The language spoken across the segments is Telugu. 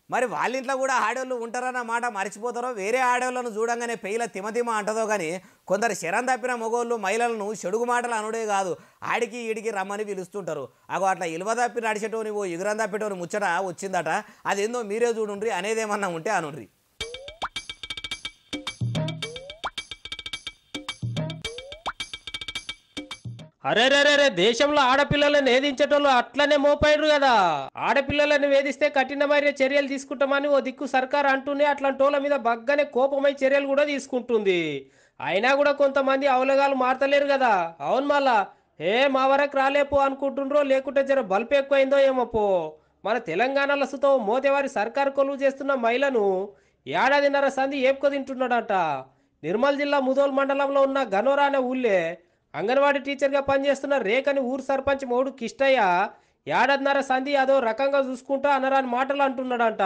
మరి వాళ్ళ ఇంట్లో కూడా ఆడవాళ్ళు ఉంటారన్న మాట మర్చిపోతారో వేరే ఆడవాళ్ళను చూడంగానే పెయిల తిమతిమ అంటదో కానీ కొందరు శరం తప్పిన మగోళ్ళు మహిళలను చెడుగు మాటలు అనుడే కాదు ఆడికి ఈడికి రమ్మని పిలుస్తుంటారు అగో అట్లా ఇలువ తప్పి నడిచేటోని ఓ ఎగురం తప్పేటోని ముచ్చట వచ్చిందట అదేందో మీరే చూడుండ్రి అనేదేమన్నా ఉంటే అనుండ్రి అరే రే రే రే దేశంలో ఆడపిల్లలను వేధించేటోళ్ళు అట్లనే మోపైడ్రు కదా ఆడపిల్లలను వేధిస్తే కఠినమైన చర్యలు తీసుకుంటామని ఓ దిక్కు సర్కార్ అంటూనే అట్లాంటి వాళ్ళ మీద బగ్గనే కోపమై చర్యలు కూడా తీసుకుంటుంది అయినా కూడా కొంతమంది అవలగాలు మారతలేరు కదా అవును మళ్ళా ఏ మా వరకు రాలేపో అనుకుంటుండ్రో లేకుంటే జర బల్పు ఎక్కువైందో ఏమో పో మన తెలంగాణలో సుతో మోతేవారి సర్కారు కొలువు చేస్తున్న మహిళను ఏడాదిన్నర సంధి ఏపుకో తింటున్నాడట నిర్మల్ జిల్లా ముదోల్ మండలంలో ఉన్న గనోరా అనే ఊళ్ళే అంగన్వాడీ టీచర్గా పనిచేస్తున్న రేఖని ఊరు సర్పంచ్ మౌడు కిష్టయ్య ఏడాదిన్నర సంధి అదో రకంగా చూసుకుంటా అనరాని మాటలు అంటున్నాడంట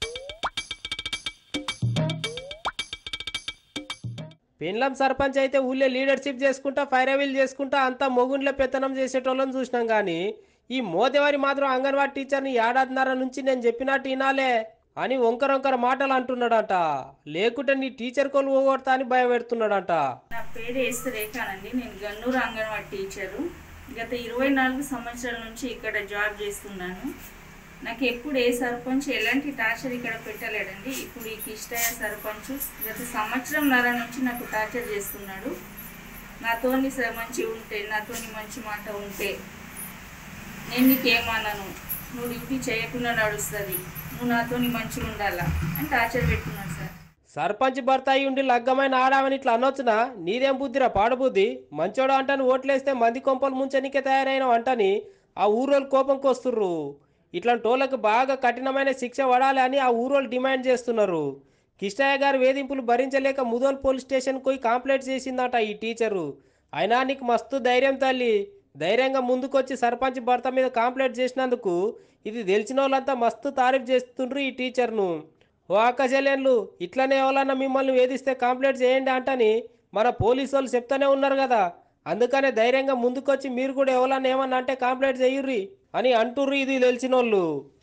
పెన్లం సర్పంచ్ అయితే ఊళ్ళో లీడర్షిప్ చేసుకుంటా ఫైరవీల్ చేసుకుంటా అంతా మొగుండ్ల పెత్తనం చేసేటోళ్ళని చూసినాం కానీ ఈ మోతేవారి మాత్రం అంగన్వాడీ టీచర్ని ఏడాదిన్నర నుంచి నేను చెప్పినట్టు వినాలే అని వంకర వంకర మాటలు అంటున్నాడంట లేకుంటే నీ టీచర్ కొలు పోగొడతా అని భయపెడుతున్నాడంట నా పేరు ఏసు రేఖానండి నేను గన్నూరు అంగన్వాడీ టీచరు గత ఇరవై నాలుగు సంవత్సరాల నుంచి ఇక్కడ జాబ్ చేస్తున్నాను నాకు ఎప్పుడు ఏ సర్పంచ్ ఎలాంటి టార్చర్ ఇక్కడ పెట్టలేడండి ఇప్పుడు ఈ కిష్టయ్య సర్పంచ్ గత సంవత్సరం నర నుంచి నాకు టార్చర్ చేస్తున్నాడు నాతోని స- మంచి ఉంటే నాతోని మంచి మాట ఉంటే నేను నీకేమన్నాను నువ్వు డ్యూటీ చేయకుండా నడుస్తుంది నువ్వు నాతోని మంచిగా ఉండాలా అని టార్చర్ పెట్టున్నాడు సార్ సర్పంచ్ భర్త అయి ఉండి లగ్గమైన ఆడామని ఇట్లా అనొచ్చునా నీదేం బుద్ధిరా పాడబుద్ధి మంచోడు అంటాను ఓట్లేస్తే మంది కొంపలు ముంచనికే తయారైన అంటని ఆ ఊరోళ్ళు కోపంకి వస్తుర్రు ఇట్లాంటి వాళ్ళకి బాగా కఠినమైన శిక్ష పడాలి అని ఆ ఊరోళ్ళు డిమాండ్ చేస్తున్నారు కిష్టయ్య గారి వేధింపులు భరించలేక ముదోల్ పోలీస్ స్టేషన్ పోయి కంప్లైంట్ చేసిందట ఈ టీచరు అయినా నీకు మస్తు ధైర్యం తల్లి ధైర్యంగా ముందుకొచ్చి సర్పంచ్ భర్త మీద కంప్లైంట్ చేసినందుకు ఇది తెలిసిన వాళ్ళంతా మస్తు తారీఫ్ చేస్తుండ్రు ఈ టీచర్ను ఓ అక్క చెల్లెన్లు ఇట్లనే ఎవరన్నా మిమ్మల్ని వేధిస్తే కంప్లైంట్ చేయండి అంటని మన పోలీసు వాళ్ళు చెప్తానే ఉన్నారు కదా అందుకనే ధైర్యంగా ముందుకొచ్చి మీరు కూడా ఎవరన్నా ఏమన్నా అంటే కంప్లైంట్ చేయుర్రి అని అంటుర్రు ఇది తెలిసిన వాళ్ళు